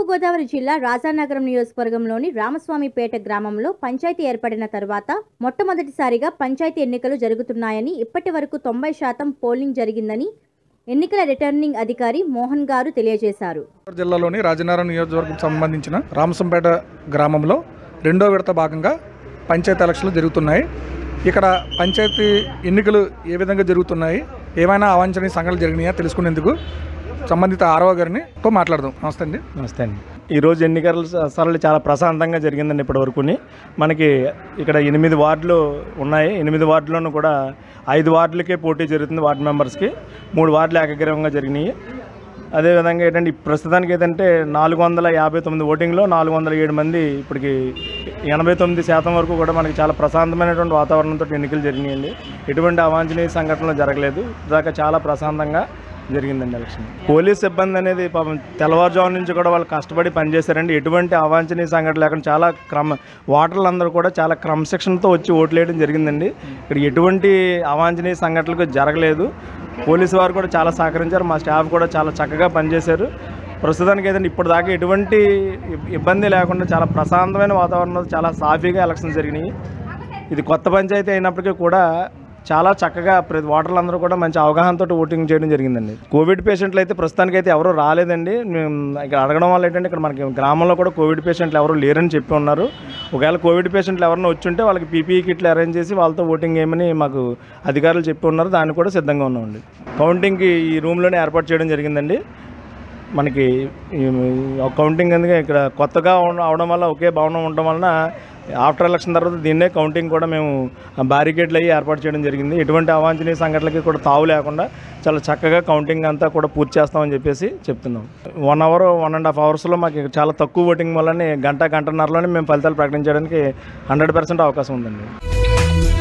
తూర్పుగోదావరి జిల్లా రాజానగరం నియోజకవర్గంలోని రామస్వామిపేట గ్రామంలో పంచాయతీ ఏర్పడిన తర్వాత మొట్టమొదటిసారిగా పంచాయతీ ఎన్నికలు జరుగుతున్నాయని ఇప్పటి వరకు తొంభై శాతం పోలింగ్ జరిగిందని ఎన్నికల రిటర్నింగ్ అధికారి మోహన్ గారు తెలియజేశారు గోదావరి జిల్లాలోని రాజనగరం నియోజకవర్గం సంబంధించిన రామసంపేట గ్రామంలో రెండో విడత భాగంగా పంచాయతీ ఎలక్షన్లు జరుగుతున్నాయి ఇక్కడ పంచాయతీ ఎన్నికలు ఏ విధంగా జరుగుతున్నాయి ఏమైనా అవాంఛనీయ సంఘటనలు జరిగినాయా తెలుసుకునేందుకు సంబంధిత ఆరవ గారిని తో మాట్లాడదాం నమస్తే అండి నమస్తే అండి ఈరోజు ఎన్నికల స- సరళి చాలా ప్రశాంతంగా జరిగిందండి ఇప్పటి వరకుని మనకి ఇక్కడ ఎనిమిది వార్డులు ఉన్నాయి ఎనిమిది వార్డులను కూడా ఐదు వార్డులకే పోటీ జరుగుతుంది వార్డు మెంబర్స్కి మూడు వార్డులు ఏకగ్రీవంగా జరిగినాయి అదేవిధంగా ఏంటంటే ఈ ప్రస్తుతానికి ఏంటంటే నాలుగు వందల యాభై తొమ్మిది ఓటింగ్లో నాలుగు వందల ఏడు మంది ఇప్పటికి ఎనభై తొమ్మిది శాతం వరకు కూడా మనకి చాలా ప్రశాంతమైనటువంటి వాతావరణంతో ఎన్నికలు జరిగినాయండి ఎటువంటి అవాంఛనీయ సంఘటనలు జరగలేదు దాకా చాలా ప్రశాంతంగా జరిగిందండి ఎలక్షన్ పోలీస్ సిబ్బంది అనేది పాపం తెల్లవారుజాము నుంచి కూడా వాళ్ళు కష్టపడి పనిచేశారండి ఎటువంటి అవాంఛనీయ సంఘటన లేకుండా చాలా క్రమ ఓటర్లు అందరూ కూడా చాలా క్రమశిక్షణతో వచ్చి ఓట్లు వేయడం జరిగిందండి ఇక్కడ ఎటువంటి అవాంఛనీయ సంఘటనలకు జరగలేదు పోలీసు వారు కూడా చాలా సహకరించారు మా స్టాఫ్ కూడా చాలా చక్కగా పనిచేశారు ప్రస్తుతానికి ఏదంటే ఇప్పటిదాకా ఎటువంటి ఇబ్- ఇబ్బంది లేకుండా చాలా ప్రశాంతమైన వాతావరణంలో చాలా సాఫీగా ఎలక్షన్స్ జరిగినాయి ఇది కొత్త పంచాయతీ అయినప్పటికీ కూడా చాలా చక్కగా ప్రతి ఓటర్లందరూ కూడా మంచి అవగాహనతో ఓటింగ్ చేయడం జరిగిందండి కోవిడ్ పేషెంట్లు అయితే ప్రస్తుతానికి అయితే ఎవరు రాలేదండి మేము ఇక్కడ అడగడం వల్ల ఏంటంటే ఇక్కడ మనకి గ్రామంలో కూడా కోవిడ్ పేషెంట్లు ఎవరు లేరని చెప్పి ఉన్నారు ఒకవేళ కోవిడ్ పేషెంట్లు ఎవరైనా వచ్చి ఉంటే వాళ్ళకి పీపీఈ కిట్లు అరేంజ్ చేసి వాళ్ళతో ఓటింగ్ చేయమని మాకు అధికారులు చెప్పి ఉన్నారు దానికి కూడా సిద్ధంగా ఉన్నామండి కౌంటింగ్కి ఈ రూమ్లోనే ఏర్పాటు చేయడం జరిగిందండి మనకి ఈ కౌంటింగ్ ఎందుకు ఇక్కడ కొత్తగా ఉన్న- అవడం వల్ల ఒకే భవనం ఉండడం వలన ఆఫ్టర్ ఎలక్షన్ తర్వాత దీన్నే కౌంటింగ్ కూడా మేము బ్యారికేడ్లు అయ్యి ఏర్పాటు చేయడం జరిగింది ఎటువంటి అవాంఛనీయ సంఘటనలకి కూడా తావు లేకుండా చాలా చక్కగా కౌంటింగ్ అంతా కూడా పూర్తి చేస్తామని చెప్పేసి చెప్తున్నాం one hour one and half అవర్స్లో మాకు ఇక్కడ చాలా తక్కువ ఓటింగ్ వల్లనే గంట గంటన్నరలోనే మేము ఫలితాలు ప్రకటించడానికి హండ్రెడ్ పర్సెంట్ అవకాశం ఉందండి